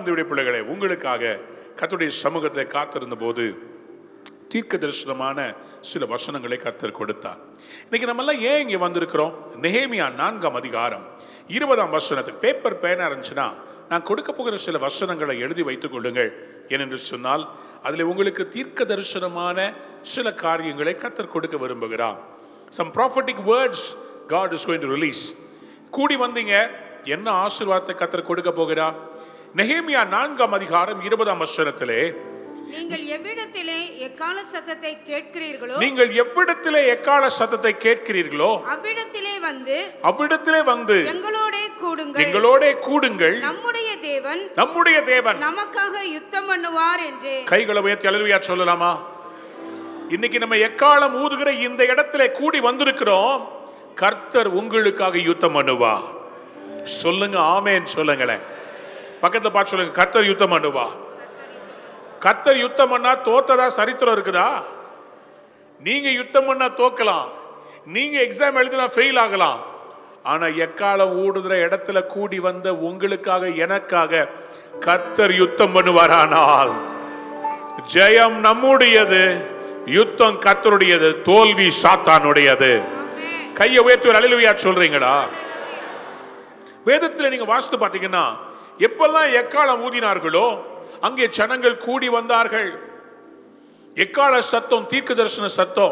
தேவனுடைய பிள்ளைகளே உங்களுக்காக கர்த்தருடைய சமூகத்தை காத்திருந்த போது தீர்க்க தரிசனமான சில வசனங்களை கர்த்தர் கொடுத்தார் இன்னைக்கு நம்ம எல்லாம் ஏன் இங்க வந்திருக்கிறோம் நெஹேமியா நான்காம் அதிகாரம் இருபதாம் வசனத்துக்கு பேப்பர் பேனா இருந்துச்சுன்னா நான் கொடுக்க போகிற சில வசனங்களை எழுதி வைத்துக் கொள்ளுங்கள் ஏனென்று சொன்னால் அதில் உங்களுக்கு தீர்க்க தரிசனமான சில காரியங்களை கர்த்தர் கொடுக்க விரும்புகிறார் some prophetic words God is going to release கூடி வந்தீங்க என்ன ஆசீர்வாதத்தை கர்த்தர் கொடுக்க போகிறார் நெஹேமியா நான்காம் அதிகாரம் இருபதாம் வசனத்திலே நீங்கள் எவ்விடத்திலே எக்கால சத்தத்தை கேட்கிறீர்களோ நீங்கள் எவ்விடத்திலே எக்கால சத்தத்தை கேட்கிறீர்களோ அவ்விடத்திலே வந்து அவ்விடத்திலே வந்து எங்களோடே கூடுங்கள் எங்களோடே கூடுங்கள் நம்முடைய தேவன் நம்முடைய தேவன் நமக்காக யுத்தம் பண்ணுவார் என்று கைகளை உயர்த்தி அலுவலியா சொல்லலாமா இன்னைக்கு நம்ம எக்காலம் ஊதுகிற இந்த இடத்துல கூடி வந்திருக்கிறோம் கர்த்தர் உங்களுக்காக யுத்தம் பண்ணுவா சொல்லுங்க ஆமேன் சொல்லுங்களேன் பக்கத்துல பார்த்து சொல்லுங்க கர்த்தர் யுத்தம் பண்ணுவா கர்த்தர் யுத்தம் பண்ணா தோத்ததா சரித்திரம் இருக்குதா நீங்க யுத்தம் பண்ணா தோக்கலாம் நீங்க எக்ஸாம் எழுதினா ஃபெயில் ஆகலாம் ஆனா எக்காலம் ஊடுகிற இடத்துல கூடி வந்த உங்களுக்காக எனக்காக கர்த்தர் யுத்தம் பண்ணுவாரானால் ஜெயம் நம்முடையது யுத்தம் கர்த்தருடையது தோல்வி சாத்தானுடையது கையை உயர்த்தி ஒரு அலையிலுயா சொல்றீங்களா வேதத்தில் நீங்க வாசித்து பார்த்தீங்கன்னா எப்பெல்லாம் எக்காலம் ஊதினார்களோ அங்கே ஜனங்கள் கூடி வந்தார்கள் எக்கால சத்தம் தீர்க்க தரிசன சத்தம்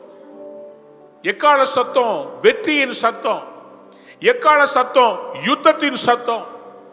எக்கால சத்தம் வெற்றியின் சத்தம் எக்கால சத்தம் யுத்தத்தின் சத்தம்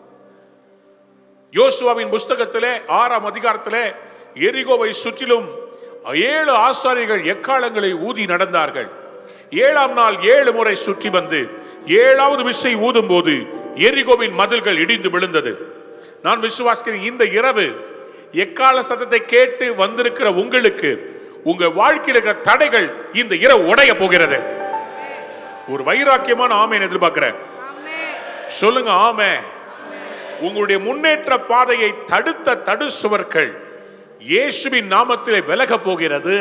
யோசுவாவின் புஸ்தகத்திலே ஆறாம் அதிகாரத்திலே எரிகோவை சுற்றிலும் ஏழு ஆசாரியர்கள் எக்காலங்களை ஊதி நடந்தார்கள் ஏழாம் நாள் ஏழு முறை சுற்றி வந்து ஏழாவது விசை ஊதும் போது எரிகோவின் மதில்கள் இடிந்து விழுந்தது நான் விசுவாசிக்கிறேன் இந்த இரவு எக்கால சத்தத்தை கேட்டு வந்திருக்கிற உங்களுக்கு உங்க வாழ்க்கையில் இருக்கிற தடைகள் இந்த இரவு உடைய போகிறது ஒரு வைராக்கியமான ஆமையை எதிர்பார்க்கிறேன் ஆமென். சொல்லுங்க ஆமே உங்களுடைய முன்னேற்ற பாதையை தடுத்த தடு சுவர்கள் இயேசுவின் நாமத்திலே விலக போகிறது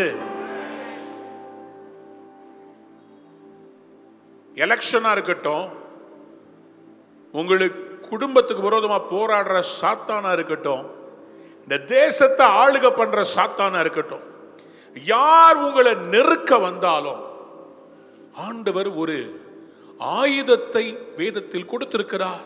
எலெக்ஷனா இருக்கட்டும் உங்களுக்கு குடும்பத்துக்கு விரோதமா போராடுற சாத்தானா இருக்கட்டும் இந்த தேசத்தை ஆளுக பண்ற சாத்தானா இருக்கட்டும் யார் உங்களை நெருக்க வந்தாலும் ஆண்டவர் ஒரு ஆயுதத்தை வேதத்தில் கொடுத்திருக்கிறார்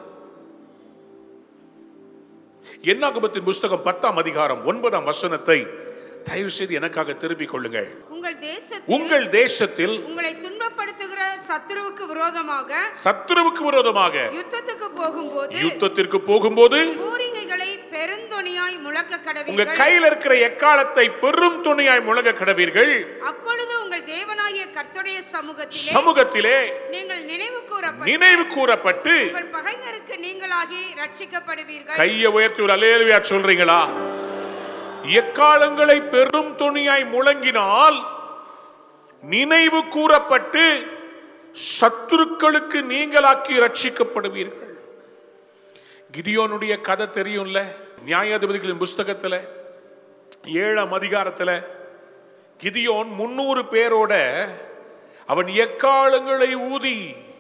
என்னாகமத்தின் புஸ்தகம் பத்தாம் அதிகாரம் ஒன்பதாம் வசனத்தை தயவு செய்து எனக்காக திருப்பிக் கொள்ளுங்கள் உங்கள் தேசத்தில் உங்கள் தேசத்தில் உங்களை துன்பப்படுத்துகிற சத்துருவுக்கு விரோதமாக சத்துருவுக்கு விரோதமாக யுத்தத்துக்கு போகும்போது யுத்தத்திற்கு போகும்போது பூரிகைகளை பெருந்தொனியாய் முழக்க உங்க கடவீர்கள் கையில் இருக்கிற எக்காலத்தை பெரும் துணியாய் முழங்க கடவீர்கள் அப்பொழுது உங்கள் தேவனாகிய கர்த்தருடைய சமூகத்திலே சமூகத்திலே நீங்கள் நினைவு கூறப்பட்டு நினைவு கூறப்பட்டு உங்கள் பகைஞருக்கு நீங்களாகி ரட்சிக்கப்படுவீர்கள் கையை உயர்த்தி ஒரு அலேலுயா சொல்றீங்களா எக்காலங்களை பெரும் துணியாய் முழங்கினால் நினைவு கூறப்பட்டு சத்துருக்களுக்கு நீங்களாக்கி ரட்சிக்கப்படுவீர்கள் கிதியோனுடைய கதை தெரியும்ல நியாயாதிபதிகளின் புஸ்தகத்துல ஏழாம் அதிகாரத்துல கிதியோன் முன்னூறு பேரோட அவன் எக்காலங்களை ஊதி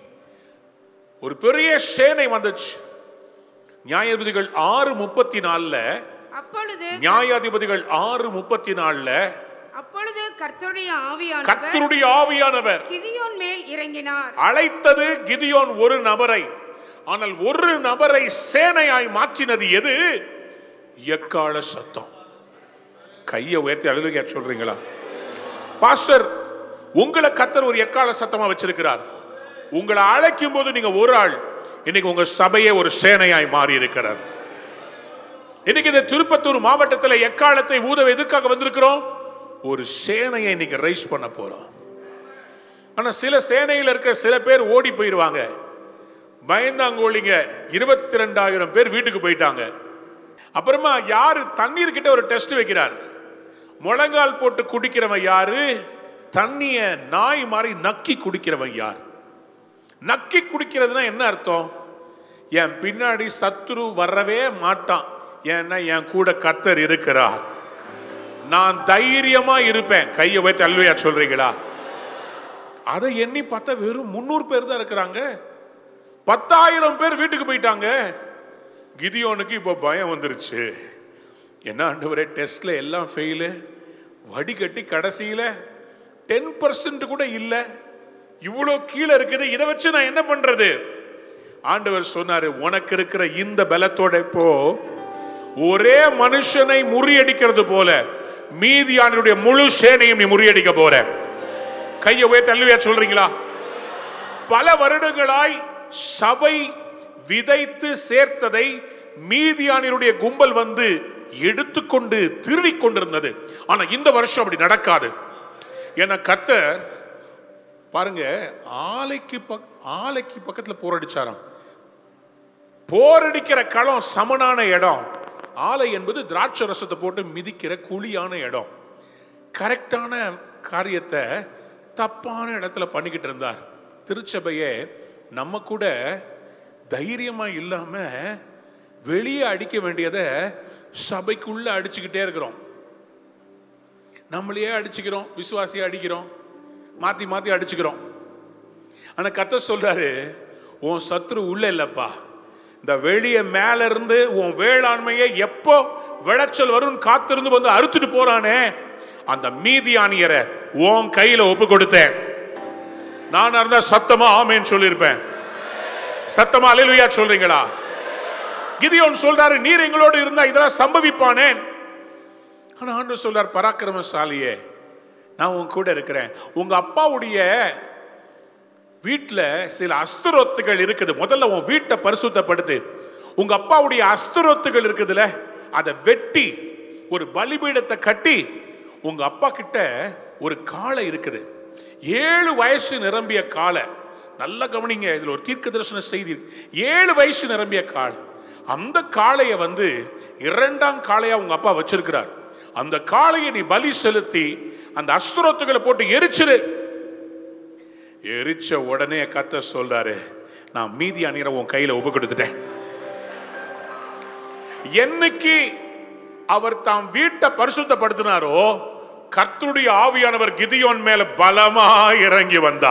ஒரு பெரிய சேனை வந்துச்சு நியாயாதிபதிகள் ஆறு முப்பத்தி நாலுல அப்பொழுது நியாயாதிபதிகள் ஆறு முப்பத்தி நாலுல அப்பொழுது கர்த்தருடைய ஆவியானவர் கர்த்தருடைய ஆவியானவர் கிதியோன் மேல் இறங்கினார் அழைத்தது கிதியோன் ஒரு நபரை ஆனால் ஒரு நபரை சேனையாய் மாற்றினது எது எக்கால சத்தம் கையை உயர்த்தி அழுதுக சொல்றீங்களா பாஸ்டர் உங்களை கத்தர் ஒரு எக்கால சத்தமா வச்சிருக்கிறார் உங்களை அழைக்கும் போது நீங்க ஒரு ஆள் இன்னைக்கு உங்க சபையே ஒரு சேனையாய் மாறி இருக்கிறார் இன்னைக்கு இந்த திருப்பத்தூர் மாவட்டத்தில் எக்காலத்தை ஊத எதுக்காக வந்திருக்கிறோம் ஒரு சேனையை இன்னைக்கு ரைஸ் பண்ண போறோம் ஆனா சில சேனையில் இருக்க சில பேர் ஓடி போயிடுவாங்க பயந்தாங்கோழிங்க இருபத்தி ரெண்டாயிரம் பேர் வீட்டுக்கு போயிட்டாங்க அப்புறமா யாரு தண்ணீர் கிட்ட ஒரு டெஸ்ட் வைக்கிறார் முழங்கால் போட்டு குடிக்கிறவன் யாரு தண்ணிய நாய் மாதிரி நக்கி குடிக்கிறவன் யார் நக்கி குடிக்கிறதுனா என்ன அர்த்தம் என் பின்னாடி சத்துரு வரவே மாட்டான் ஏன்னா என் கூட கத்தர் இருக்கிறார் நான் தைரியமா இருப்பேன் கையை வைத்து அல்வையா சொல்றீங்களா அதை எண்ணி பார்த்தா வெறும் முன்னூறு பேர் தான் இருக்கிறாங்க பத்தாயிரம் பேர் வீட்டுக்கு போயிட்டாங்க கிதியோனுக்கு இப்போ பயம் வந்துருச்சு என்ன ஆண்டவரே டெஸ்ட்ல எல்லாம் ஃபெயிலு வடிகட்டி கடைசியில் டென் பர்சன்ட் கூட இல்லை இவ்வளோ கீழே இருக்குது இதை வச்சு நான் என்ன பண்றது ஆண்டவர் சொன்னாரு உனக்கு இருக்கிற இந்த பலத்தோட இப்போ ஒரே மனுஷனை முறியடிக்கிறது போல மீதியானுடைய முழு சேனையும் நீ முறியடிக்க போற கையை உயர்த்தி தள்ளுவியா சொல்றீங்களா பல வருடங்களாய் சபை விதைத்து சேர்த்ததை மீதியானினுடைய கும்பல் வந்து எடுத்துக்கொண்டு திருடிக் கொண்டிருந்தது ஆனா இந்த வருஷம் அப்படி நடக்காது என கத்தர் பாருங்க ஆலைக்கு பக் ஆலைக்கு பக்கத்துல போர் அடிச்சாராம் போரடிக்கிற களம் சமனான இடம் ஆலை என்பது திராட்சை ரசத்தை போட்டு மிதிக்கிற குழியான இடம் கரெக்டான காரியத்தை தப்பான இடத்துல பண்ணிக்கிட்டு இருந்தார் திருச்சபையே நம்ம கூட தைரியமா இல்லாம வெளியே அடிக்க வேண்டியதை சபைக்குள்ள அடிச்சுக்கிட்டே இருக்கிறோம் நம்மளையே அடிச்சுக்கிறோம் விசுவாசியை அடிக்கிறோம் மாத்தி மாத்தி அடிச்சுக்கிறோம் ஆனா கத்த சொல்றாரு உன் சத்ரு உள்ள இல்லப்பா இந்த வெளிய மேல இருந்து உன் வேளாண்மையை எப்போ விளைச்சல் வரும் காத்திருந்து வந்து அறுத்துட்டு போறானே அந்த மீதியானியரை உன் கையில ஒப்பு கொடுத்தேன் நான் இருந்தா சத்தமா ஆமேன்னு சொல்லியிருப்பேன் சத்தமா அலையிலுயா சொல்றீங்களா கிதியோன் சொல்றாரு நீர் எங்களோடு இருந்தா இதெல்லாம் சம்பவிப்பானேன் ஆனா ஆண்டு சொல்றார் பராக்கிரமசாலியே நான் உன் கூட இருக்கிறேன் உங்க அப்பாவுடைய வீட்டில் சில அஸ்திரோத்துகள் இருக்குது முதல்ல உன் வீட்டை பரிசுத்தப்படுத்து உங்க அப்பாவுடைய அஸ்திரோத்துகள் இருக்குதுல அதை வெட்டி ஒரு பலிபீடத்தை கட்டி உங்க அப்பா கிட்ட ஒரு காளை இருக்குது ஏழு வயசு நிரம்பிய காளை நல்லா கவனிங்க இதுல ஒரு தீர்க்க தரிசன செய்தி இருக்கு. ஏழு வயசு நிரம்பிய காளை அந்த காளையை வந்து இரண்டாம் காளையா உங்க அப்பா வச்சிருக்கிறார் அந்த காளையை நீ பலி செலுத்தி அந்த அஸ்திரோத்துகளை போட்டு எரிச்சிரு எரிச்ச உடனே கத்த சொல்றாரு நான் மீதி அணிற உன் கையில ஒப்பு கொடுத்துட்டேன் என்னைக்கு அவர் தாம் வீட்டை பரிசுத்தப்படுத்தினாரோ கர்த்தருடைய ஆவியானவர் கிதியோன் மேல பலமா இறங்கி வந்தா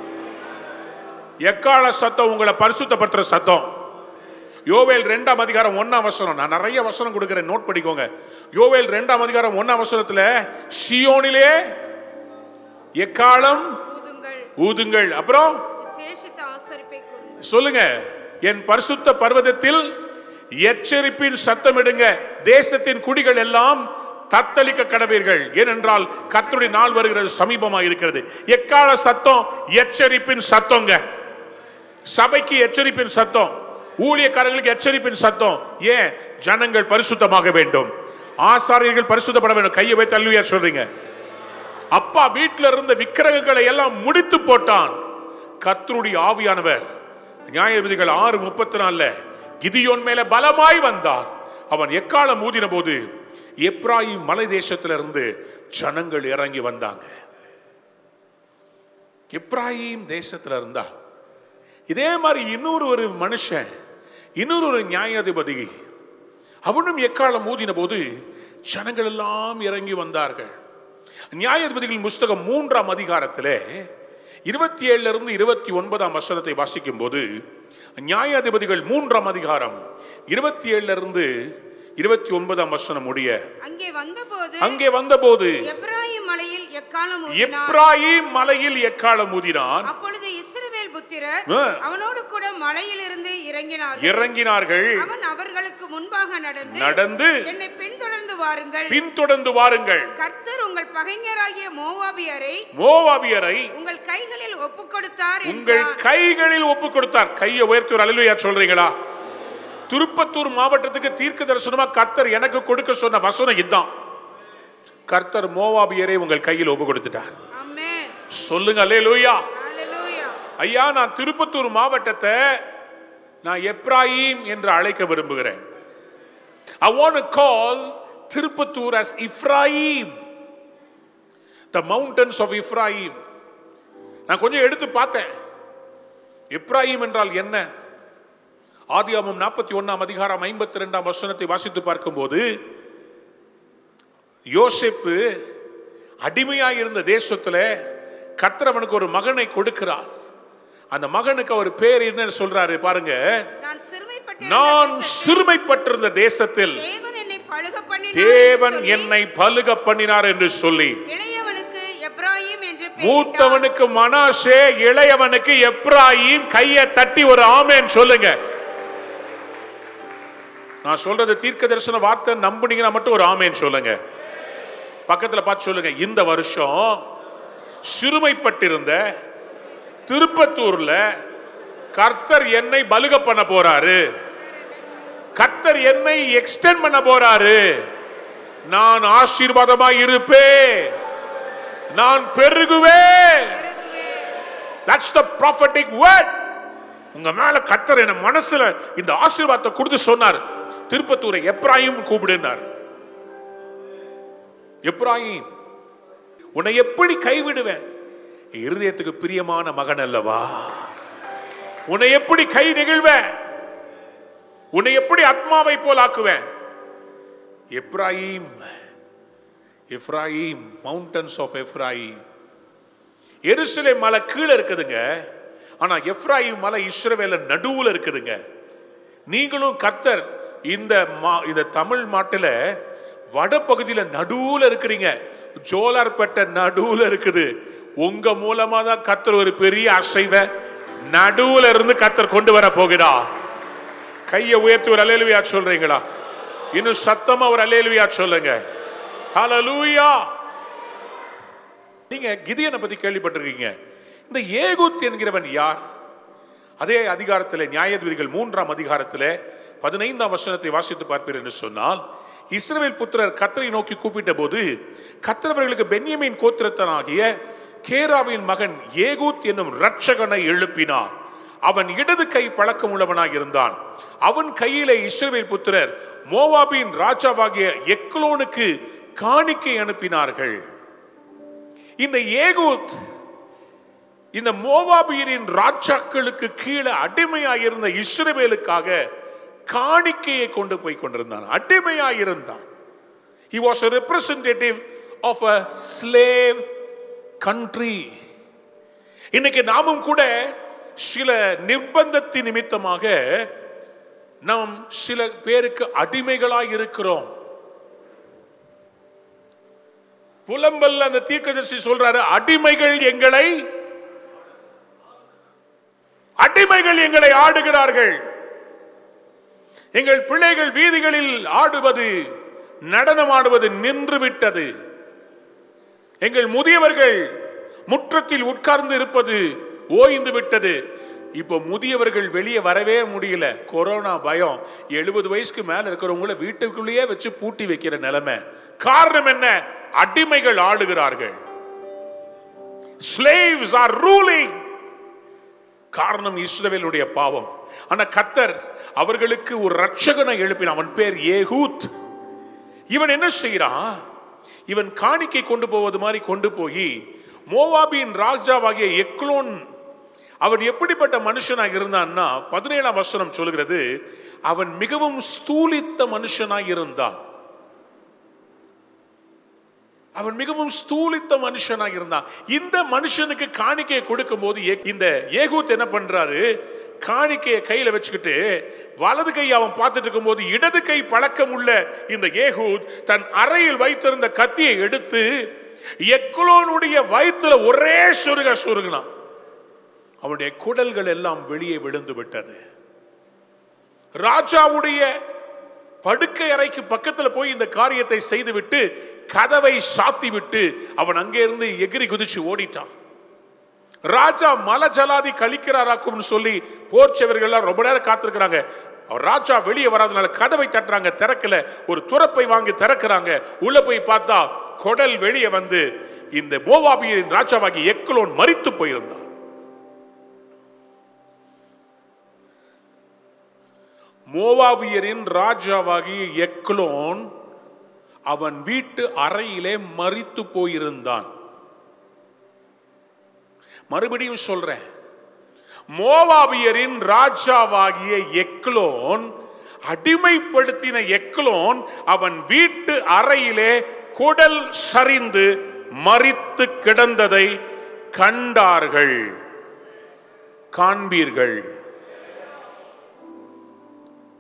எக்கால சத்தம் உங்களை பரிசுத்தப்படுத்துற சத்தம் யோவேல் ரெண்டாம் அதிகாரம் ஒன்னாம் வசனம் நான் நிறைய வசனம் கொடுக்கிறேன் நோட் பண்ணிக்கோங்க யோவேல் ரெண்டாம் அதிகாரம் ஒன்னாம் வசனத்துல சியோனிலே எக்காலம் ஊதுங்கள் ஊதுங்கள் அப்புறம் விசேஷித்த ஆசரிப்பை கூறுங்கள் சொல்லுங்க என் பரிசுத்த பர்வதத்தில் எச்சரிப்பின் சத்தமிடுங்க தேசத்தின் குடிகள் எல்லாம் தத்தளிக்க கடவீர்கள் ஏனென்றால் கர்த்தருடைய நாள் வருகிறது சமீபமா இருக்கிறது எக்கால சத்தம் எச்சரிப்பின் சத்தங்க சபைக்கு எச்சரிப்பின் சத்தம் ஊழியக்காரங்களுக்கு எச்சரிப்பின் சத்தம் ஏன் ஜனங்கள் பரிசுத்தமாக வேண்டும் ஆசாரியர்கள் பரிசுத்தப்பட வேண்டும் கையை வைத்து தள்ளுவியா சொல்றீங்க அப்பா வீட்டில் இருந்த விக்கிரகங்களை எல்லாம் முடித்து போட்டான் கர்த்தருடைய ஆவியானவர் நியாயவிதிகள் ஆறு முப்பத்தி நாலுல கிதியோன் மேல பலமாய் வந்தார் அவன் எக்காலம் ஊதின போது எப்ராயிம் மலை தேசத்திலிருந்து ஜனங்கள் இறங்கி வந்தாங்க எப்ராயிம் தேசத்துல இருந்தா இதே மாதிரி இன்னொரு ஒரு மனுஷன் இன்னொரு ஒரு நியாயாதிபதி அவனும் எக்காலம் ஊதின போது ஜனங்கள் எல்லாம் இறங்கி வந்தார்கள் நியாயாதிபதிகள் புஸ்தகம் மூன்றாம் அதிகாரத்திலே இருபத்தி ஏழுல இருந்து இருபத்தி ஒன்பதாம் வசனத்தை வாசிக்கும் போது நியாயாதிபதிகள் மூன்றாம் அதிகாரம் இருபத்தி ஏழுல இருந்து இருபத்தி ஒன்பதாம் வசனம் முடிய அங்கே வந்தபோது அங்கே வந்தபோது எப்ராயிம் மலையில் எக்காலம் ஊதினார் எப்ராயிம் மலையில் எக்காலம் ஊதினான் அப்பொழுது இஸ்ரவேல் புத்திரர் ஆ. அவனோடு கூட மலையிலிருந்து இறங்கினார்கள் இறங்கினார்கள் அவன் அவர்களுக்கு முன்பாக நடந்து நடந்து என்னை பின்தொடர்ந்து வாருங்கள் பின்தொடர்ந்து வாருங்கள் கர்த்தர் உங்கள் பகைஞராகிய மோவாபியரை மோவாபியரை உங்கள் கைகளில் ஒப்புக் கொடுத்தார் உங்கள் என்றான் கைகளில் ஒப்பு கொடுத்தார் கையை உயர்த்தி ஒரு அலுவயா சொல்றீங்களா திருப்பத்தூர் மாவட்டத்துக்கு தீர்க்க தரிசனமா கர்த்தர் எனக்கு கொடுக்க சொன்ன வசனம் இதுதான் கர்த்தர் மோவாபியரை உங்கள் கையில் ஒப்பு கொடுத்துட்டார் ஆமென் சொல்லுங்க அல்லேலூயா ஹalleluya ஐயா நான் திருப்பத்தூர் மாவட்டத்தை நான் எப்ராயிம் என்று அழைக்க விரும்புகிறேன் I want to call Tirupattur as Ephraim the mountains of Ephraim நான் கொஞ்சம் எடுத்து பார்த்தேன் எப்ராயிம் என்றால் என்ன ஆதியாமம் நாற்பத்தி ஒன்னாம் அதிகாரம் ஐம்பத்தி ரெண்டாம் வசனத்தை வாசித்து பார்க்கும்போது யோசேப்பு அடிமையாக இருந்த தேசத்துல கர்த்தர் அவனுக்கு ஒரு மகனை கொடுக்கிறார் அந்த மகனுக்கு அவர் பேர் என்ன சொல்றாரு பாருங்க நான் சிறுமைப்பட்ட சிறுமைப்பட்டிருந்த நான் தேசத்தில் சிறுமைப்பட்டிருந்த தேசத்தில் தேவன் என்னை பழுக பண்ணினார் தேவன் என்று சொல்லி, என்னை பலுக பண்ணினார் என்று சொல்லி இளையவனுக்கு எப்ராயிம் என்று பெயரிட்டார். மூத்தவனுக்கு மனாசே இளையவனுக்கு எப்ராயிம் கையை தட்டி ஒரு ஆமேன் சொல்லுங்க நான் சொல்றது தீர்க்க தரிசன வார்த்தை நம்புனீங்கன்னா மட்டும் ஒரு ஆமேன் சொல்லுங்க பக்கத்துல பார்த்து சொல்லுங்க இந்த வருஷம் சிறுமைப்பட்டிருந்த திருப்பத்தூர்ல கர்த்தர் என்னை பலுக பண்ண போறாரு கர்த்தர் என்னை எக்ஸ்டெண்ட் பண்ண போறாரு நான் ஆசீர்வாதமாய் இருப்பேன் நான் பெருகுவேன் தட்ஸ் த prophetic word உங்க மேல கர்த்தர் என்ன மனசுல இந்த ஆசீர்வாதத்தை கொடுத்து சொன்னார் திருப்பத்தூரை எப்ராயிம் கூப்பிடுனார் எப்ராயிம் உன்னை எப்படி கைவிடுவேன் இருதயத்துக்கு பிரியமான மகன் அல்லவா உன்னை எப்படி கை நெகிழ்வேன் உன்னை எப்படி ஆத்மாவை போல் ஆக்குவேன் Ephraim Ephraim mountains of Ephraim எருசலேம் மலை கீழே இருக்குதுங்க ஆனா எப்ராயிம் மலை இஸ்ரவேல நடுவுல இருக்குதுங்க நீங்களும் கர்த்தர் இந்த மா- இந்த தமிழ் மாட்டுல வடபகுதியில நடுவுல இருக்கிறீங்க ஜோலார்பேட்டை நடுவுல இருக்குது உங்க மூலமா தான் கர்த்தர் ஒரு பெரிய அசைவை நடுவுல இருந்து கர்த்தர் கொண்டு வர போகிறா கையை உயர்த்தி ஒரு அலேலுவியா சொல்றீங்களா இன்னும் சத்தமா ஒரு அலேலுவியா சொல்லுங்க ஹalleluya நீங்க கிதியனை பத்தி கேள்விப்பட்டிருக்கீங்க இந்த ஏகூத் என்கிறவன் யார் அதே அதிகாரத்தில் நியாயாதிபதிகள் மூன்றாம் அதிகாரத்தில் பதினைந்தாம் வசனத்தை வாசித்து பார்ப்பீர் என்று சொன்னால் இஸ்ரவேல் புத்திரர் கத்தரை நோக்கி கூப்பிட்ட போது கத்திரவர்களுக்கு பென்யமின் கோத்திரத்தனாகிய கேராவின் மகன் ஏகூத் என்னும் இரட்சகனை எழுப்பினார் அவன் இடது கை பழக்கம் உள்ளவனாய் இருந்தான் அவன் கையிலே இஸ்ரவேல் புத்திரர் மோவாபின் ராஜாவாகிய எக்லோனுக்கு காணிக்கை அனுப்பினார்கள் இந்த ஏகூத் இந்த மோவாபியரின் ராஜாக்களுக்கு கீழே அடிமையாயிருந்த இஸ்ரவேலுக்காக காணிக்கையை கொண்டு போய் கொண்டிருந்தான் அடிமையாயிருந்தான் he was a representative of a slave country இன்னைக்கு நாமும் கூட சில நிர்பந்தத்தின் நிமித்தமாக நாம் சில பேருக்கு அடிமைகளாய் இருக்கிறோம் புலம்பல்ல அந்த தீர்க்கதரிசி சொல்றாரு அடிமைகள் எங்களை அடிமைகள் எங்களை ஆடுகிறார்கள் எங்கள் பிள்ளைகள் வீதிகளில் ஆடுவது நடனமாடுவது நின்று விட்டது எங்கள் முதியவர்கள் முற்றத்தில் உட்கார்ந்து இருப்பது ஓய்ந்து விட்டது இப்போ முதியவர்கள் வெளியே வரவே முடியல கொரோனா பயம் எழுபது வயசுக்கு மேல இருக்கிறவங்கள வீட்டுக்குள்ளேயே வச்சு பூட்டி வைக்கிற நிலைமை காரணம் என்ன அடிமைகள் ஆளுகிறார்கள் slaves are ruling காரணம் இஸ்ரவேலுடைய பாவம் ஆனா கத்தர் அவர்களுக்கு ஒரு ரட்சகனை எழுப்பின அவன் பேர் ஏகூத் இவன் என்ன செய்யறான் இவன் காணிக்கை கொண்டு போவது மாதிரி கொண்டு போய் மோவாபின் ராஜாவாகிய எக்லோன் அவன் எப்படிப்பட்ட மனுஷனாக இருந்தான்னா பதினேழாம் வசனம் சொல்கிறது அவன் மிகவும் ஸ்தூலித்த மனுஷனாய் இருந்தான் அவன் மிகவும் ஸ்தூலித்த மனுஷனாக இருந்தான் இந்த மனுஷனுக்கு காணிக்கையை கொடுக்கும் போது இந்த ஏகூத் என்ன பண்றாரு காணிக்கையை கையில வச்சுக்கிட்டு வலது கை அவன் பார்த்துட்டு இருக்கும்போது இடது கை பழக்கம் உள்ள இந்த ஏகூத் தன் அறையில் வைத்திருந்த கத்தியை எடுத்து எக்குலோனுடைய வயிற்றுல ஒரே சுருக சுருகினான் அவனுடைய குடல்கள் எல்லாம் வெளியே விழுந்து விட்டது ராஜாவுடைய படுக்கை அறைக்கு பக்கத்துல போய் இந்த காரியத்தை செய்துவிட்டு கதவை சாத்தி விட்டு அவன் அங்கே இருந்து எகிரி குதிச்சு ஓடிட்டான் ராஜா மல ஜலாதி கழிக்கிறாராக்கும்னு சொல்லி போர்ச்சவர்கள் ரொம்ப நேரம் காத்திருக்கிறாங்க அவர் ராஜா வெளியே வராதனால கதவை தட்டுறாங்க திறக்கல ஒரு துறப்பை வாங்கி திறக்கிறாங்க உள்ள போய் பார்த்தா குடல் வெளியே வந்து இந்த மோவாபியரின் ராஜாவாகி எக்லோன் மரித்து போயிருந்தான் மோவாபியரின் ராஜாவாகிய எக்லோன் அவன் வீட்டு அறையிலே மறித்து போயிருந்தான் மறுபடியும் சொல்றேன் மோவாபியரின் ராஜாவாகிய எக்லோன் அடிமைப்படுத்தின எக்லோன் அவன் வீட்டு அறையிலே குடல் சரிந்து மறித்து கிடந்ததை கண்டார்கள் காண்பீர்கள்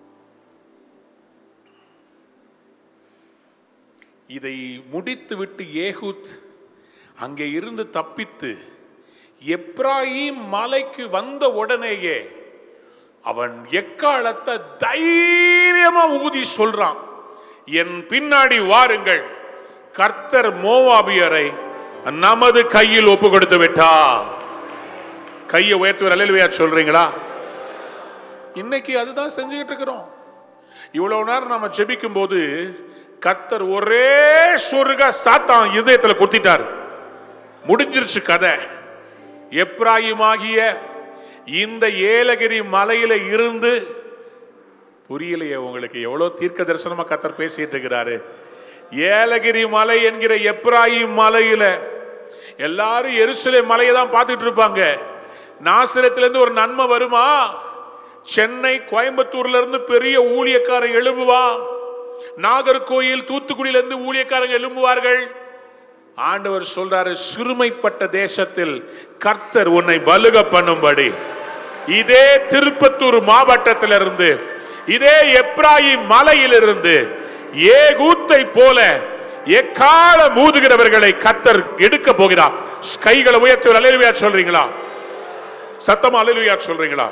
இதை முடித்துவிட்டு ஏகூத் அங்கே இருந்து தப்பித்து எப்ராயிம் மலைக்கு வந்த உடனேயே அவன் எக்காலத்தை தைரியமா ஊதி சொல்றான் என் பின்னாடி வாருங்கள் கர்த்தர் மோவாபியரை நமது கையில் ஒப்பு கொடுத்து விட்டா கையை உயர்த்துவர் அலையிலுவையா சொல்றீங்களா இன்னைக்கு அதுதான் செஞ்சுக்கிட்டு இருக்கிறோம் இவ்வளவு நேரம் நம்ம ஜெபிக்கும் போது கர்த்தர் ஒரே சொருக சாத்தான் இதயத்துல குத்திட்டார் முடிஞ்சிருச்சு கதை எப்ராயிமாகிய இந்த ஏலகிரி மலையில இருந்து புரியலையே உங்களுக்கு எவ்வளவு தீர்க்க தரிசனமா கத்தர் பேசிட்டு இருக்கிறாரு ஏலகிரி மலை என்கிற எப்ராயிம் மலையில எல்லாரும் எருசலே மலையை தான் பார்த்துட்டு இருப்பாங்க நாசிரத்துல இருந்து ஒரு நன்மை வருமா சென்னை கோயம்புத்தூர்ல இருந்து பெரிய ஊழியக்காரன் எழும்புவா நாகர்கோயில் தூத்துக்குடியில இருந்து ஊழியக்காரங்க எழும்புவார்கள் ஆண்டவர் சொல்றாரு சிறுமைப்பட்ட தேசத்தில் கர்த்தர் உன்னை பலுக பண்ணும்படி இதே திருப்பத்தூர் மாவட்டத்திலிருந்து இதே எப்ராயிம் மலையிலிருந்து ஏகூத்தை போல எக்கால மூதுகிறவர்களை கர்த்தர் எடுக்க போகிறார் கைகளை உயர்த்தி ஒரு அலையிலுவையா சொல்றீங்களா சத்தமா அலையிலுவையா சொல்றீங்களா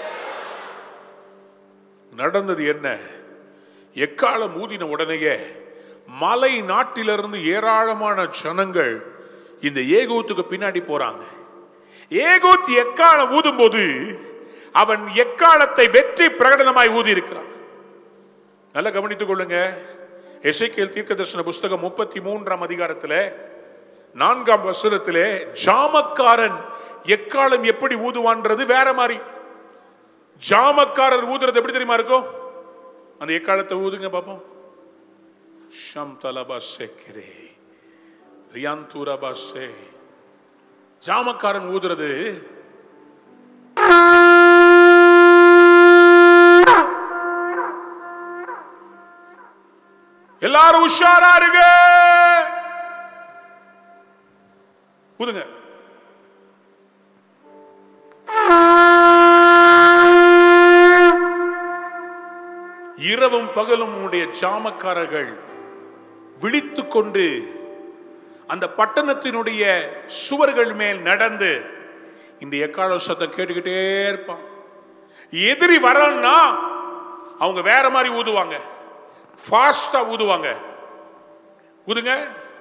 நடந்தது என்ன எக்காலம் ஊதின உடனேயே மலை நாட்டிலிருந்து ஏராளமான ஜனங்கள் இந்த ஏகூத்துக்கு பின்னாடி போறாங்க ஏகூத் எக்காலம் ஊதும் போது அவன் எக்காலத்தை வெற்றி பிரகடனமாய் ஊதி இருக்கிறான் நல்லா கவனித்துக் கொள்ளுங்க எசைக்கேல் தீர்க்கதர்சன புஸ்தகம் முப்பத்தி மூன்றாம் அதிகாரத்திலே நான்காம் வசனத்திலே ஜாமக்காரன் எக்காலம் எப்படி ஊதுவான்றது வேற மாதிரி ஜாமக்காரர் ஊதுறது எப்படி தெரியுமா இருக்கும் அந்த எக்காலத்தை ஊதுங்க பாப்போம் ஷம் தலபாசே கிரே ரியாந்தூரபாசே ஜாமக்காரன் ஊதுறது எல்லாரும் உஷாரா இருங்க ஊதுங்க இரவும் பகலும் உடைய ஜாமக்காரர்கள் விழித்துக் கொண்டு அந்த பட்டணத்தினுடைய சுவர்கள் மேல் நடந்து இந்த எக்கால சத்தம் கேட்டுக்கிட்டே இருப்பான் எதிரி வரன்னா அவங்க வேற மாதிரி ஊதுவாங்க ஃபாஸ்டா ஊதுவாங்க ஊதுங்க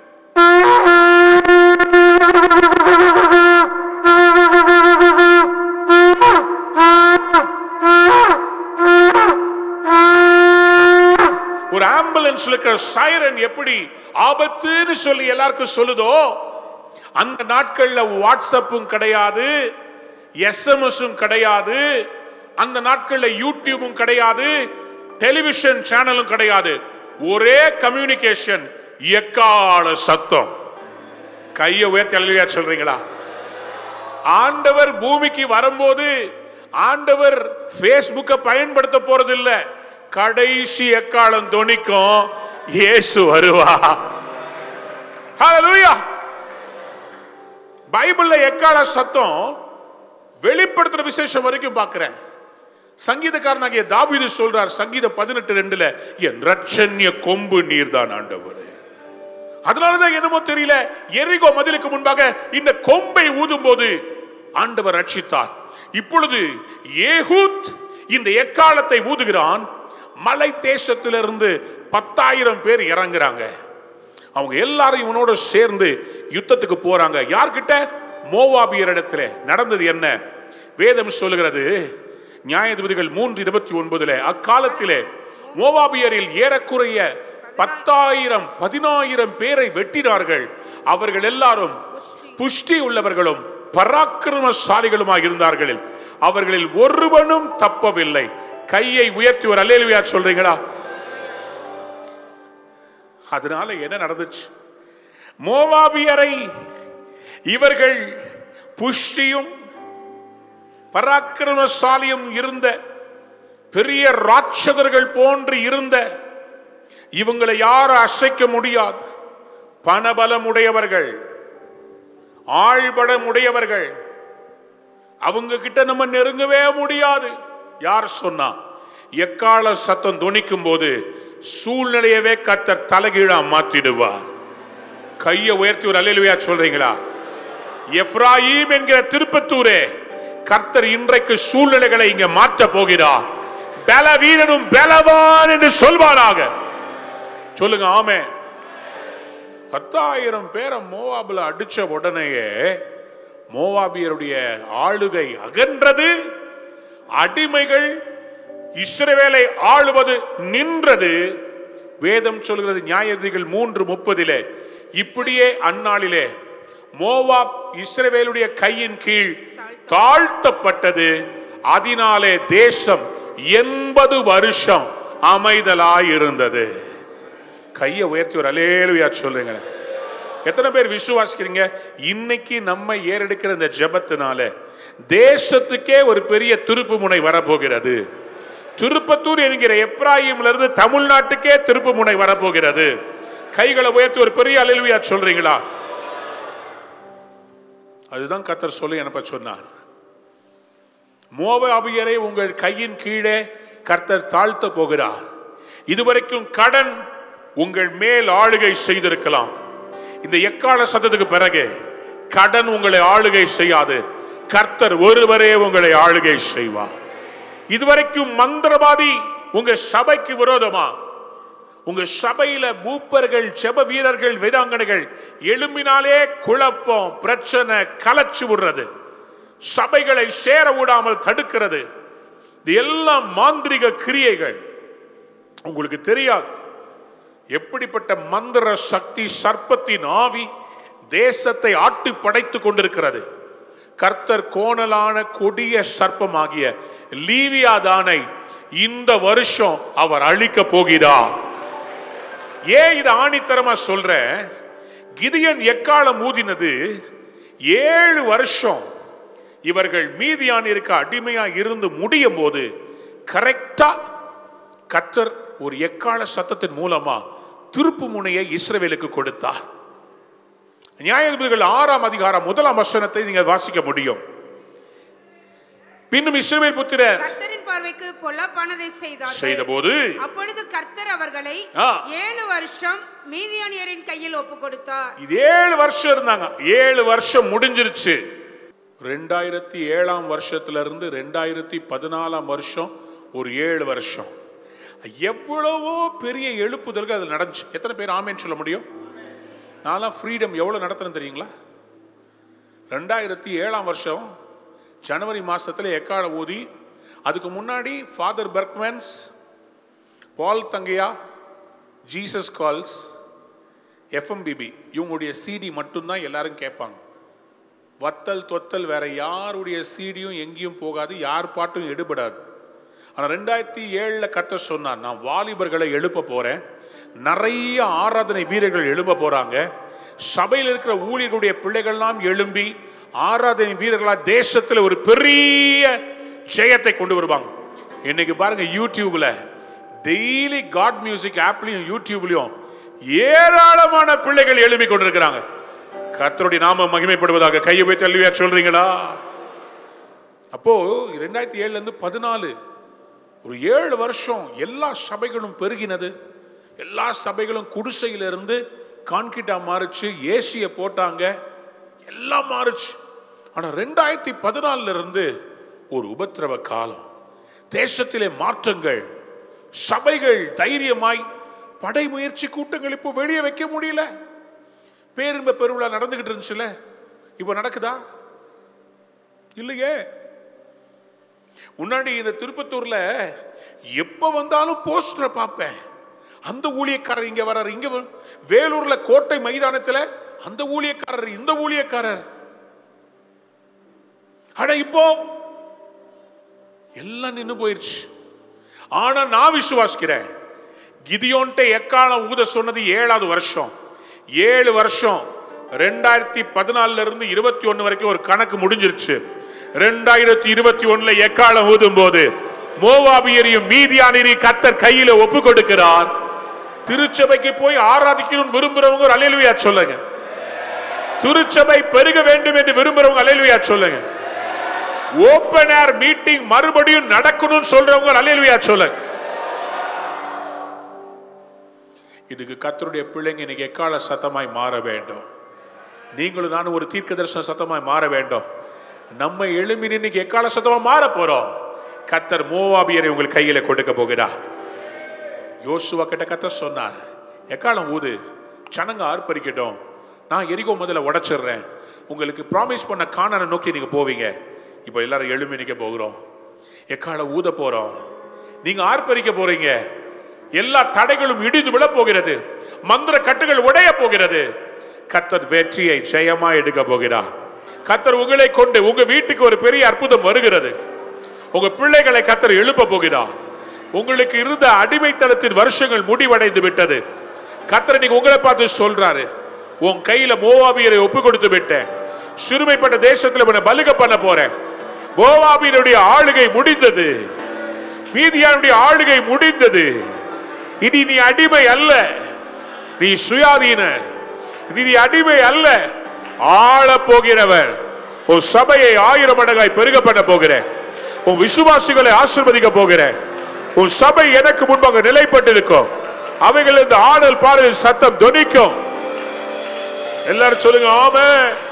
ஒரு ஆம்புலன்ஸ்ல இருக்கிற சைரன் எப்படி ஆபத்துன்னு சொல்லி எல்லாருக்கும் சொல்லுதோ அந்த நாட்கள்ல வாட்ஸ்அப்பும் கிடையாது எஸ்எம்எஸும் கிடையாது அந்த நாட்கள்ல யூடியூபும் கிடையாது டெலிவிஷன் சேனலும் கிடையாது ஒரே கம்யூனிகேஷன் எக்கால சத்தம் கையை உயர்த்தி அழுவியா சொல்றீங்களா ஆண்டவர் பூமிக்கு வரும்போது ஆண்டவர் பேஸ்புக்கை பயன்படுத்த போறது இல்ல கடைசி எக்காலம் தொனிக்கும் இயேசு வருவா ஹalleluya பைபிள்ல எக்கால சத்தம் வெளிப்படுத்துற விசேஷம் வரைக்கும் பார்க்கிறேன் சங்கீதக்காரனாகிய தாவீது சொல்றார் சங்கீதம் பதினெட்டு ரெண்டுல என் ரட்சண்ய கொம்பு நீர்தான் ஆண்டவரே அதனாலதான் என்னமோ தெரியல எரிகோ மதிலுக்கு முன்பாக இந்த கொம்பை ஊதும் போது ஆண்டவர் ரட்சித்தார் இப்பொழுது ஏகூத் இந்த எக்காலத்தை ஊதுகிறான் மலை தேசத்திலிருந்து பத்தாயிரம் பேர் இறங்குறாங்க அவங்க எல்லாரும் இவனோட சேர்ந்து யுத்தத்துக்கு போறாங்க யார்கிட்ட மோவாபியர் இடத்துல நடந்தது என்ன வேதம் சொல்லுகிறது நியாயாதிபதிகள் மூன்று இருபத்தி ஒன்பதுல அக்காலத்திலே மோவாபியரில் ஏறக்குறைய பத்தாயிரம் பதினாயிரம் பேரை வெட்டினார்கள் அவர்கள் எல்லாரும் புஷ்டி உள்ளவர்களும் பராக்கிரமசாலிகளுமாக இருந்தார்கள் அவர்களில் ஒருவனும் தப்பவில்லை கையை உயர்த்தி ஒரு அல்லேலுயா சொல்றீங்களா அதனால என்ன நடந்துச்சு மோவாபியரை இவர்கள் புஷ்டியும் பராக்கிரமசாலியும் இருந்த பெரிய ராட்சதர்கள் போன்று இருந்த இவங்களை யாரும் அசைக்க முடியாது பணபலம் உடையவர்கள் ஆழ்படம் உடையவர்கள் அவங்க கிட்ட நம்ம நெருங்கவே முடியாது யார் சொன்னா எக்கால சத்தம் துணிக்கும் போது சூழ்நிலையவே கத்தர் தலைகீழா மாத்திடுவார் கையை உயர்த்தி ஒரு அல்லேலுயா சொல்றீங்களா எப்ராயிம் என்கிற திருப்பத்தூரே கர்த்தர் இன்றைக்கு சூழ்நிலைகளை இங்க மாற்ற போகிறார் பலவீனனும் பலவான் என்று சொல்வாராக சொல்லுங்க ஆமே பத்தாயிரம் பேரை மோவாபுல அடிச்ச உடனேயே மோவாபியருடைய ஆளுகை அகன்றது அடிமைகள் இஸ்ரவேலை ஆளுவது நின்றது வேதம் சொல்கிறது நியாயதிகள் மூன்று முப்பதிலே இப்படியே அந்நாளிலே மோவாப் இஸ்ரவேலுடைய கையின் கீழ் தாழ்த்தப்பட்டது அதனாலே தேசம் எண்பது வருஷம் அமைதலாயிருந்தது கையை உயர்த்தி ஒரு அலேலுயா சொல்லுங்க எத்தனை பேர் விசுவாசிக்கிறீங்க இன்னைக்கு நம்ம ஏறெடுக்கிற இந்த ஜெபத்தினால தேசத்துக்கே ஒரு பெரிய திருப்பு முனை வரப்போகிறது திருப்பத்தூர் என்கிற எப்ராஹிம்ல இருந்து தமிழ்நாட்டுக்கே திருப்பு முனை வரப்போகிறது கைகளை உயர்த்தி ஒரு பெரிய அலுவலியா சொல்றீங்களா அதுதான் கத்தர் சொல்லி எனப்ப சொன்னார் மோவாபியரை உங்கள் கையின் கீழே கர்த்தர் தாழ்த்த போகிறார் இதுவரைக்கும் கடன் உங்கள் மேல் ஆளுகை செய்திருக்கலாம் இந்த எக்கால சத்தத்துக்கு பிறகு கடன் உங்களை ஆளுகை செய்யாது கர்த்தர் ஒருவரே உங்களை ஆளுகை செய்வார் இதுவரைக்கும் மந்திரவாதி உங்க சபைக்கு விரோதமா உங்க சபையில மூப்பர்கள் செப வீரர்கள் வீராங்கனைகள் எழும்பினாலே குழப்பம் பிரச்சனை கலச்சு விடுறது சபைகளை சேர விடாமல் தடுக்கிறது இது எல்லாம் மாந்திரிக கிரியைகள் உங்களுக்கு தெரியாது எப்படிப்பட்ட மந்திர சக்தி சர்ப்பத்தின் ஆவி தேசத்தை ஆட்டி படைத்துக் கொண்டிருக்கிறது கர்த்தர் கோணலான கொடிய சர்ப்பமாகிய லீவியாதானை இந்த வருஷம் அவர் அழிக்க போகிறார் ஏன் இது ஆணித்தரமா சொல்றேன் கிதியன் எக்காலம் ஊதினது ஏழு வருஷம் இவர்கள் மீதியான இருக்க அடிமையா இருந்து முடியும் போது கரெக்டா கத்தர் ஒரு எக்கால சத்தத்தின் மூலமா திருப்பு முனையை இஸ்ரவேலுக்கு கொடுத்தார் நியாயாதிபதிகள் ஆறாம் அதிகாரம் முதலாம் வசனத்தை நீங்க வாசிக்க முடியும் பின்னும் இஸ்ரவேல் புத்திரர் கர்த்தரின் பார்வைக்கு பொல்லாப்பானதை செய்தார் செய்தபோது அப்பொழுது கர்த்தர் அவர்களை ஆ. ஏழு வருஷம் மீதியானியரின் கையில் ஒப்பு கொடுத்தார் இது ஏழு வருஷம் இருந்தாங்க ஏழு வருஷம் முடிஞ்சிருச்சு ரெண்டாயிரத்தி ஏழாம் வருஷத்துல இருந்து ரெண்டாயிரத்தி பதினாலாம் வருஷம் ஒரு ஏழு வருஷம் எவ்வளவோ பெரிய எழுப்புதல்கள் அதில் நடந்துச்சு எத்தனை பேர் ஆமேன்னு சொல்ல முடியும் நான்லாம் ஃப்ரீடம் எவ்வளோ நடத்துறேன் தெரியுங்களா ரெண்டாயிரத்தி ஏழாம் வருஷம் ஜனவரி மாசத்துல எக்கால ஊதி அதுக்கு முன்னாடி father Berchmans Paul Thangaiah Jesus calls FMPB இவங்களுடைய சிடி மட்டும்தான் எல்லாரும் கேட்பாங்க வத்தல் தொத்தல் வேற யாருடைய சீடியும் எங்கேயும் போகாது யார் பாட்டும் எடுபடாது ஆனால் ரெண்டாயிரத்தி ஏழில் கத்த சொன்னார் நான் வாலிபர்களை எழுப்ப போறேன் நிறைய ஆராதனை வீரர்கள் எழுப்ப போறாங்க சபையில் இருக்கிற ஊழியர்களுடைய பிள்ளைகள்லாம் எழும்பி ஆராதனை வீரர்களா தேசத்தில் ஒரு பெரிய ஜெயத்தை கொண்டு வருவாங்க இன்னைக்கு பாருங்க யூடியூப்ல டெய்லி காட் மியூசிக் ஆப்லயும் யூடியூப்லயும் ஏராளமான பிள்ளைகள் எழுப்பி கொண்டிருக்கிறாங்க கர்த்தருடைய நாம மகிமைப்படுவதாக கையை போய் தள்ளுவியா சொல்றீங்களா அப்போ ரெண்டாயிரத்தி ஏழுல இருந்து பதினாலு ஒரு ஏழு வருஷம் எல்லா சபைகளும் பெருகினது எல்லா சபைகளும் குடிசையில இருந்து கான்கிட்டா மாறுச்சு ஏசிய போட்டாங்க எல்லாம் மாறுச்சு ஆனா ரெண்டாயிரத்தி பதினாலுல இருந்து ஒரு உபத்திரவ காலம் தேசத்திலே மாற்றங்கள் சபைகள் தைரியமாய் படை முயற்சி கூட்டங்கள் இப்போ வெளியே வைக்க முடியல பேரின்ப பெருவிழா நடந்துகிட்டு இருந்துச்சுல இப்போ நடக்குதா இல்லையே முன்னாடி இந்த திருப்பத்தூர்ல எப்ப வந்தாலும் போஸ்டரை பார்ப்பேன் அந்த ஊழியக்காரர் இங்க வர்றார் இங்க வர- வேலூர்ல கோட்டை மைதானத்துல அந்த ஊழியக்காரர் இந்த ஊழியக்காரர் ஆனா இப்போ எல்லாம் நின்னு போயிருச்சு ஆனா நான் விசுவாசிக்கிறேன் கிதியோன்ட்ட எக்காலம் ஊத சொன்னது ஏழாவது வருஷம் ஏழு வருஷம் ரெண்டாயிரத்தி பதினாலுல இருந்து இருபத்தி ஒண்ணு வரைக்கும் ஒரு கணக்கு முடிஞ்சிருச்சு ரெண்டாயிரத்தி இருபத்தி ஒண்ணுல எக்காலம் ஊதும் போது மோவாபியரையும் மீதியானரையும் கத்தர் கையில ஒப்பு கொடுக்கிறார் திருச்சபைக்கு போய் ஆராதிக்கணும்னு விரும்புறவங்க ஒரு அலையிலுயா சொல்லுங்க திருச்சபை பெருக வேண்டும் என்று விரும்புறவங்க அலையிலுயா சொல்லுங்க ஓபன் ஏர் மீட்டிங் மறுபடியும் நடக்கணும்னு சொல்றவங்க அலையிலுயா சொல்லுங்க இதுக்கு கத்தருடைய பிள்ளைங்க இன்னைக்கு எக்கால சத்தமாய் மாற வேண்டும் நீங்களும் நானும் ஒரு தீர்க்க தரிசன சத்தமாய் மாற வேண்டும் நம்ம எழும்பி இன்னைக்கு எக்கால சத்தமா மாற போறோம் கத்தர் மோவாபியரை உங்கள் கையில கொடுக்க போகிறார் யோசுவா கிட்ட கத்தர் சொன்னார் எக்காலம் ஊது சனங்க ஆர்ப்பரிக்கட்டும் நான் எரிகோ முதல்ல உடைச்சிடுறேன் உங்களுக்கு ப்ராமிஸ் பண்ண காணனை நோக்கி நீங்க போவீங்க இப்போ எல்லாரும் எழும்பி நிக்க போகிறோம் எக்காலம் ஊத போறோம் நீங்க ஆர்ப்பரிக்க போறீங்க எல்லா தடைகளும் இடிந்து விழ போகிறது மந்திர கட்டுகள் உடைய போகிறது கத்தர் வெற்றியை ஜெயமா எடுக்க போகிறார் கத்தர் உங்களை கொண்டு உங்க வீட்டுக்கு ஒரு பெரிய அற்புதம் வருகிறது உங்க பிள்ளைகளை கத்தர் எழுப்ப போகிறார் உங்களுக்கு இருந்த அடிமைத்தனத்தின் வருஷங்கள் முடிவடைந்து விட்டது கத்தர் இன்னைக்கு உங்களை பார்த்து சொல்றாரு உன் கையில மோவாபியரை ஒப்பு கொடுத்து விட்டேன் சிறுமைப்பட்ட தேசத்துல உன்னை பலுக பண்ண போறேன் மோவாபியனுடைய ஆளுகை முடிந்தது மீதியானுடைய ஆளுகை முடிந்தது இனி நீ அடிமை அல்ல நீ சுயாதீன இனி நீ அடிமை அல்ல ஆள போகிறவர் உன் சபையை ஆயிரம் மடங்காய் பெருக பண்ண போகிறேன் உன் விசுவாசிகளை ஆசிர்வதிக்க போகிறேன் உன் சபை எனக்கு முன்பாக நிலைப்பட்டிருக்கும் அவைகள் இந்த ஆடல் பாடல் சத்தம் தொனிக்கும் எல்லாரும் சொல்லுங்க ஆமே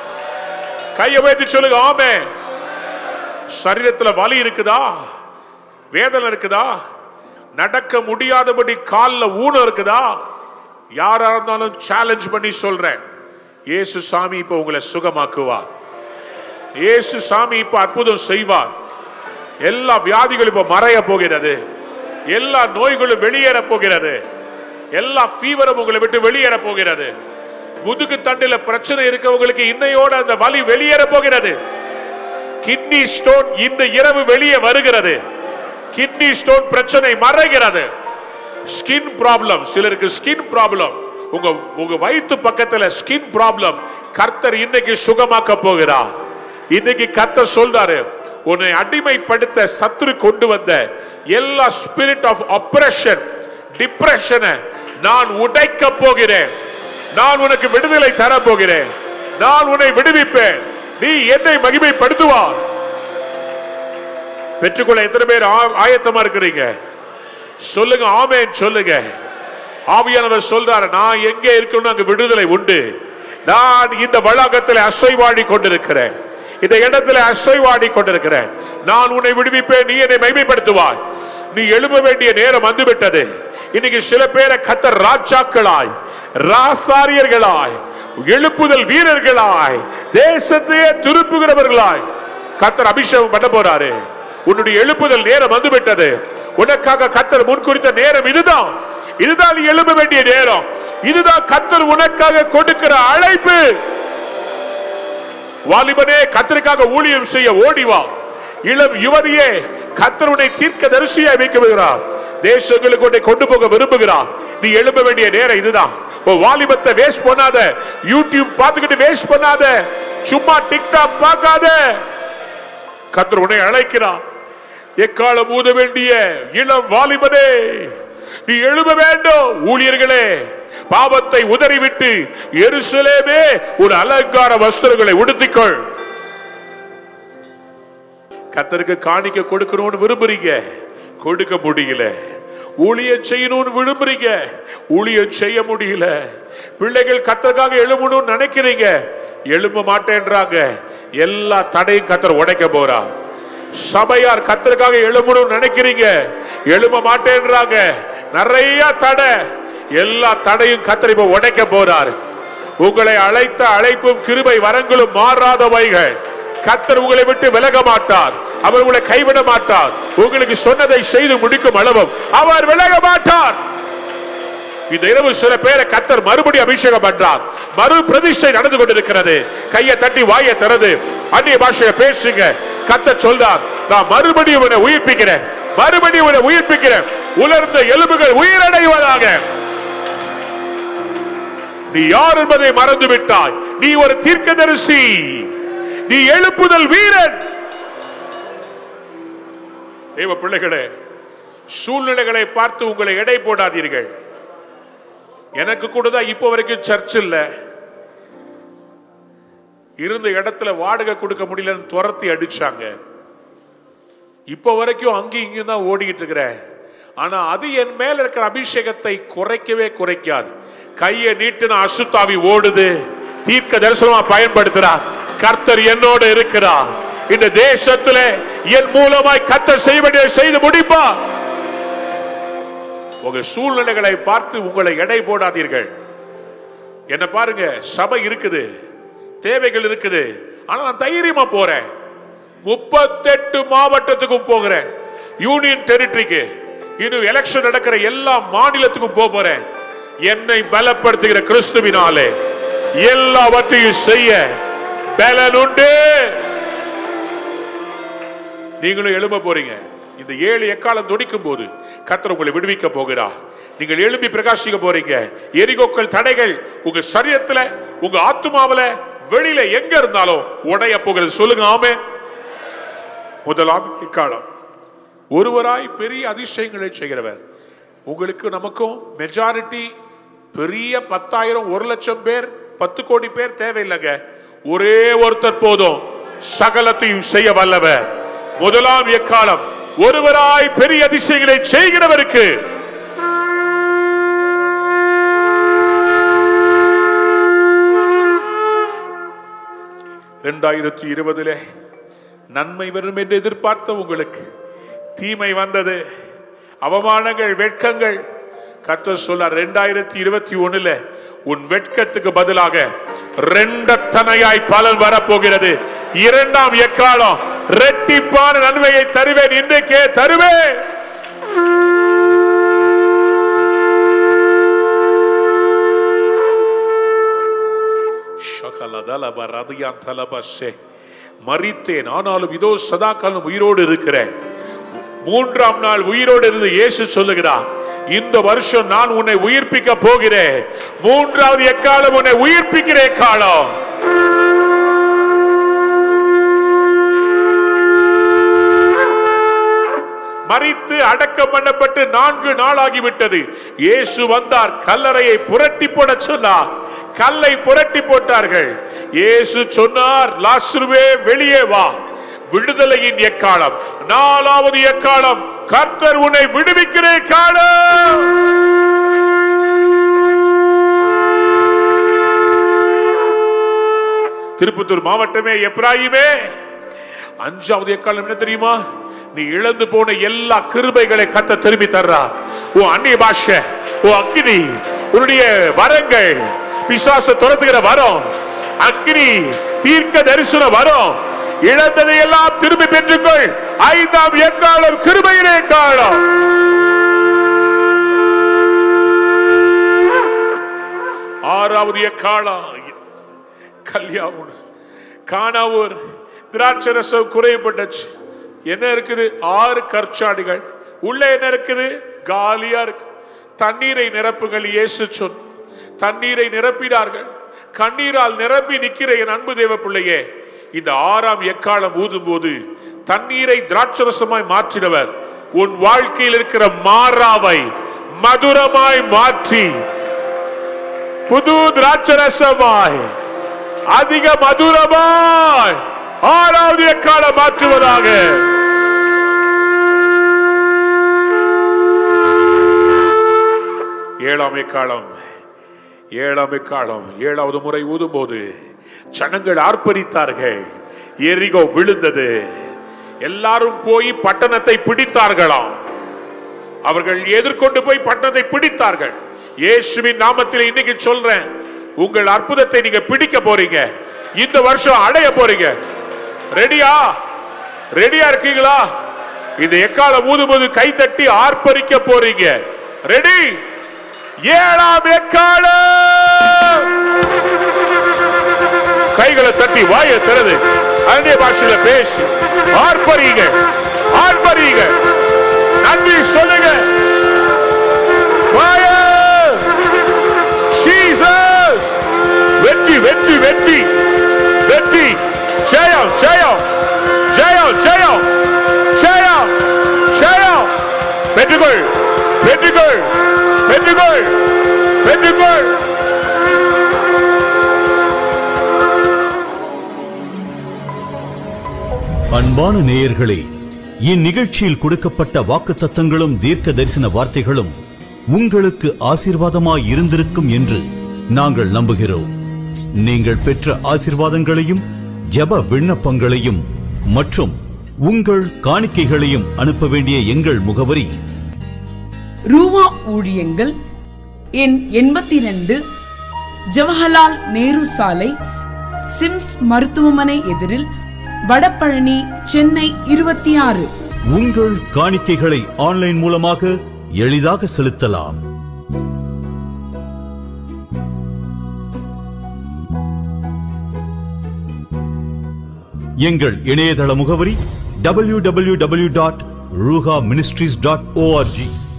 கையை வைத்து சொல்லுங்க ஆமே சரீரத்துல வலி இருக்குதா வேதனை இருக்குதா நடக்க முடியாதபடி காலில் ஊனம் இருக்குதா யாரா இருந்தாலும் சேலஞ்ச் பண்ணி சொல்றேன் இயேசு சாமி இப்ப உங்களை சுகமாக்குவார் இயேசு சாமி இப்ப அற்புதம் செய்வார் எல்லா வியாதிகளும் இப்ப மறைய போகிறது எல்லா நோய்களும் வெளியேற போகிறது எல்லா ஃபீவரும் உங்களை விட்டு வெளியேற போகிறது முதுகு தண்டில பிரச்சனை இருக்கவங்களுக்கு இன்னையோட அந்த வலி வெளியேற போகிறது கிட்னி ஸ்டோன் இந்த இரவு வெளியே வருகிறது கிட்னி ஸ்டோன் பிரச்சனை மறைகிறது ஸ்கின் ப்ராப்ளம் சிலருக்கு ஸ்கின் ப்ராப்ளம் உங்க உங்க வயிற்று பக்கத்துல ஸ்கின் ப்ராப்ளம் கர்த்தர் இன்னைக்கு சுகமாக்க போகிறார் இன்னைக்கு கர்த்தர் சொல்றாரு உன்னை அடிமைப்படுத்த சத்துரு கொண்டு வந்த எல்லா ஸ்பிரிட் ஆஃப் ஆபரேஷன் டிப்ரெஷனை நான் உடைக்க போகிறேன் நான் உனக்கு விடுதலை தர போகிறேன் நான் உன்னை விடுவிப்பேன் நீ என்னை மகிமைப்படுத்துவார் பெற்றுக்கொள்ள எத்தனை பேர் ஆ- ஆயத்தமா இருக்கிறீங்க சொல்லுங்க ஆமென் சொல்லுங்க ஆவியானவர் சொல்றாரு நான் எங்க இருக்கணும் அங்க விடுதலை உண்டு நான் இந்த வளாகத்தில் அசைவாடி கொண்டிருக்கிறேன் இந்த இடத்துல அசைவாடி கொண்டிருக்கிறேன் நான் உன்னை விடுவிப்பேன் நீ என்னை மகிமைப்படுத்துவாய் நீ எழும்ப வேண்டிய நேரம் வந்துவிட்டது இன்னைக்கு சில பேரை கத்தர் ராஜாக்களாய் ராசாரியர்களாய் எழுப்புதல் வீரர்களாய் தேசத்தையே திருப்புகிறவர்களாய் கத்தர் அபிஷேகம் பண்ண போறாரு உன்னுடைய எழுப்புதல் நேரம் வந்துவிட்டது உனக்காக கத்தர் முன்குறித்த நேரம் இதுதான் இதுதான் நீ எழும்ப வேண்டிய நேரம் இதுதான் கத்தர் உனக்காக கொடுக்கிற அழைப்பு வாலிபனே கத்தருக்காக ஊழியம் செய்ய ஓடி வா இளம் யுவதியே கத்தர் உன்னை தீர்க்க தரிசியாய் வைக்க விரும்புகிறார் தேசங்களுக்கு உன்னை கொண்டு போக விரும்புகிறார் நீ எழும்ப வேண்டிய நேரம் இதுதான் உன் வாலிபத்தை வேஸ்ட் பண்ணாத யூடியூப் பார்த்துக்கிட்டு வேஸ்ட் பண்ணாத சும்மா டிக்டாக் பார்க்காத கத்தர் உன்னை அழைக்கிறார் எக்காலம் ஊத வேண்டிய இளம் வாலிபனே நீ எழுத வேண்டும் ஊழியர்களே பாவத்தை உதறிவிட்டு எருசலேமே ஒரு அலங்கார வஸ்திரங்களை உடுத்திக்கொள் கத்தருக்கு காணிக்க கொடுக்கணும்னு விரும்புறீங்க கொடுக்க முடியல ஊழியம் செய்யணும்னு விரும்புறீங்க ஊழியம் செய்ய முடியல பிள்ளைகள் கத்தருக்காக எழும்பணும்னு நினைக்கிறீங்க எழும்ப மாட்டேன்றாங்க எல்லா தடையும் கத்தர் உடைக்க போறா சபையார் கத்தருக்காக எழும்பணும்னு நினைக்கிறீங்க எழும்ப மாட்டேன்றாங்க நிறைய தடை எல்லா தடையும் கத்தர் இப்ப உடைக்க போறார் உங்களை அழைத்த அழைப்பும் கிருபை வரங்களும் மாறாதவைகள் கத்தர் உங்களை விட்டு விலக மாட்டார் அவர் உங்களை கைவிட மாட்டார் உங்களுக்கு சொன்னதை செய்து முடிக்கும் அளவும் அவர் விலக மாட்டார் இந்த இரவு சில பேரை கத்தர் மறுபடி அபிஷேகம் பண்றார் மறு பிரதிஷ்டை நடந்து கொண்டிருக்கிறது கையை தட்டி வாயை திறந்து அந்நிய பாஷையை பேசுங்க கத்தர் சொல்றார் நான் மறுபடியும் உன்னை உயிர்ப்பிக்கிறேன் மறுபடியும் உன்னை உயிர்ப்பிக்கிறேன் உலர்ந்த எலும்புகள் உயிரடைவதாக நீ யார் என்பதை மறந்து விட்டாய் நீ ஒரு தீர்க்கதரிசி நீ எழுப்புதல் வீரன் தேவ பிள்ளைகளே சூழ்நிலைகளை பார்த்து உங்களை எடை போடாதீர்கள் எனக்கு கூட தான் இப்போ வரைக்கும் சர்ச் இல்ல இருந்த இடத்துல வாடகை கொடுக்க முடியலன்னு துரத்தி அடிச்சாங்க இப்போ வரைக்கும் அங்கேயும் இங்கேயும் தான் ஓடிக்கிட்டு இருக்கிறேன் ஆனா அது என் மேல இருக்கிற அபிஷேகத்தை குறைக்கவே குறைக்காது கையை நீட்டுன அசுத்தாவி ஓடுது தீர்க்க தரிசனமா பயன்படுத்துறார் கர்த்தர் என்னோடு இருக்கிறார் இந்த தேசத்திலே என் மூலமாய் கர்த்தர் செய்ய வேண்டியதை செய்து முடிப்பார் உங்க சூழ்நிலைகளை பார்த்து உங்களை எடை போடாதீர்கள் என்ன பாருங்க சபை இருக்குது தேவைகள் இருக்குது ஆனா நான் தைரியமா போறேன் முப்பத்தெட்டு மாவட்டத்துக்கும் போகிறேன் யூனியன் டெரிட்டரிக்கு இன்னும் எலெக்ஷன் நடக்கிற எல்லா மாநிலத்துக்கும் போக போறேன் என்னை பலப்படுத்துகிற கிறிஸ்துவினாலே எல்லாவற்றையும் செய்ய பலன் உண்டு நீங்களும் எழும்ப போறீங்க இந்த ஏழு எக்காலம் துடிக்கும் போது கர்த்தர் உங்களை விடுவிக்க போகிறார் நீங்கள் எழும்பி பிரகாசிக்க போறீங்க எரிகோக்கள் தடைகள் உங்க சரீரத்துல உங்க ஆத்மாவுல வெளியில எங்க இருந்தாலும் உடைய போகிறது சொல்லுங்க ஆமே முதலாம் இக்காலம் ஒருவராய் பெரிய அதிசயங்களை செய்கிறவர் உங்களுக்கு நமக்கும் மெஜாரிட்டி பெரிய பத்தாயிரம் ஒரு லட்சம் பேர் பத்து கோடி பேர் தேவையில்லைங்க ஒரே ஒருத்தர் போதும் சகலத்தையும் செய்ய வல்லவர் முதலாம் எக்காலம் ஒருவராய் பெரிய அதிசயங்களை செய்கிறவருக்கு இரண்டாயிரத்தி இருபதிலே நன்மை வரும் என்று எதிர்பார்த்த உங்களுக்கு தீமை வந்தது அவமானங்கள் வெட்கங்கள் கத்த சொல்ல ரெண்டாயிரத்தி இருபத்தி ஒண்ணுல உன் வெட்கத்துக்கு பதிலாக ரெண்டத்தனையாய் பலன் வரப்போகிறது இரண்டாம் எக்காலம் ரெட்டிப்பான நன்மையை தருவேன் இன்றைக்கே தருவேன் ஷகலதலப ரதியான் தலபஸ்ஸே. மரித்தேன் ஆனாலும் இதோ சதா காலம் உயிரோடு இருக்கிறேன் மூன்றாம் நாள் உயிரோடு இருந்து இயேசு சொல்லுகிறார் இந்த வருஷம் நான் உன்னை உயிர்ப்பிக்க போகிறேன் மூன்றாவது எக்காலம் உன்னை உயிர்ப்பிக்கிற எக்காலம் மறித்து அடக்கம் பண்ணப்பட்டு நான்கு நாளாகிவிட்டது இயேசு வந்தார் கல்லறையை புரட்டி போட சொன்னார் கல்லை புரட்டி போட்டார்கள் இயேசு சொன்னார் லாசுருவே வெளியே வா விடுதலையின் எக்காலம் நாலாவது எக்காலம் கர்த்தர் உன்னை விடுவிக்கிற காலம் திருப்பத்தூர் மாவட்டமே எப்ராயிமே அஞ்சாவது எக்காலம் என்ன தெரியுமா நீ இழந்து போன எல்லா கிருபைகளை கத்த திரும்பி தர்றா உன் அந்நிய பாஷை உன் அக்கினி உன்னுடைய வரங்கள் பிசாச துரத்துகிற வரம் அக்கினி தீர்க்க தரிசன வரம் இழந்ததை எல்லாம் திரும்பி பெற்றுக்கொள் ஐந்தாம் எக்காலம் கிருபையிலே காலம் ஆறாவது எக்காலம் கல்யாணம் காணாவூர் திராட்சை ரசம் குறையப்பட்டுச்சு என்ன இருக்குது ஆறு கற்சாடிகள் உள்ள என்ன இருக்குது காலியா இருக்கு தண்ணீரை நிரப்புகள் இயேசு சொன்ன தண்ணீரை நிரப்பினார்கள் கண்ணீரால் நிரம்பி நிக்கிற என் அன்பு தேவ பிள்ளையே இந்த ஆறாம் எக்காலம் ஊதும் போது தண்ணீரை திராட்சரசமாய் மாற்றினவர் உன் வாழ்க்கையில் இருக்கிற மாறாவை மதுரமாய் மாற்றி புது திராட்சரசமாய் அதிக மதுரமாய் ஆறாவது எக்காலம் மாற்றுவதாக ஏழாம் எக்காலம் ஏழாம் எக்காலம் ஏழாவது முறை ஊதும் போது ஜனங்கள் ஆர்ப்பரித்தார்கள் எரிகோ விழுந்தது எல்லாரும் போய் பட்டணத்தை பிடித்தார்களாம் அவர்கள் எதிர்கொண்டு போய் பட்டணத்தை பிடித்தார்கள் இயேசுவின் நாமத்தில் இன்னைக்கு சொல்றேன் உங்கள் அற்புதத்தை நீங்க பிடிக்க போறீங்க இந்த வருஷம் அடைய போறீங்க ரெடியா ரெடியா இருக்கீங்களா இந்த எக்காலம் ஊதும்போது கை தட்டி ஆர்ப்பரிக்க போறீங்க ரெடி ஏழாம் எக்காலம் கைகளை தட்டி வாயை திறந்து அந்நிய பாஷையில பேசி ஆர்ப்பரிங்க ஆர்ப்பரிங்க நன்றி சொல்லுங்க Fire! Jesus! வெற்றி வெற்றி வெற்றி வெற்றி ஜெயம் ஜெயம் ஜெயம் ஜெயம் ஜெயம் ஜெயம் வெற்றிகொள் வெற்றிகொள் வெற்றிகொள் வெற்றிகொள் அன்பான நேயர்களே இந்நிகழ்ச்சியில் கொடுக்கப்பட்ட வாக்குத்தத்தங்களும் தீர்க்க தரிசன வார்த்தைகளும் உங்களுக்கு ஆசீர்வாதமாய் இருந்திருக்கும் என்று நாங்கள் நம்புகிறோம் நீங்கள் பெற்ற ஆசீர்வாதங்களையும் ஜெப விண்ணப்பங்களையும் மற்றும் உங்கள் காணிக்கைகளையும் அனுப்ப வேண்டிய எங்கள் முகவரி ரூவா ஊழியங்கள் எண் எண்பத்தி ரெண்டு ஜவஹர்லால் நேரு சாலை சிம்ஸ் மருத்துவமனை எதிரில் வடபழனி சென்னை இருபத்தி ஆறு உங்கள் காணிக்கைகளை ஆன்லைன் மூலமாக எளிதாக செலுத்தலாம் எங்கள் இணையதள முகவரி www.ruha ministries.org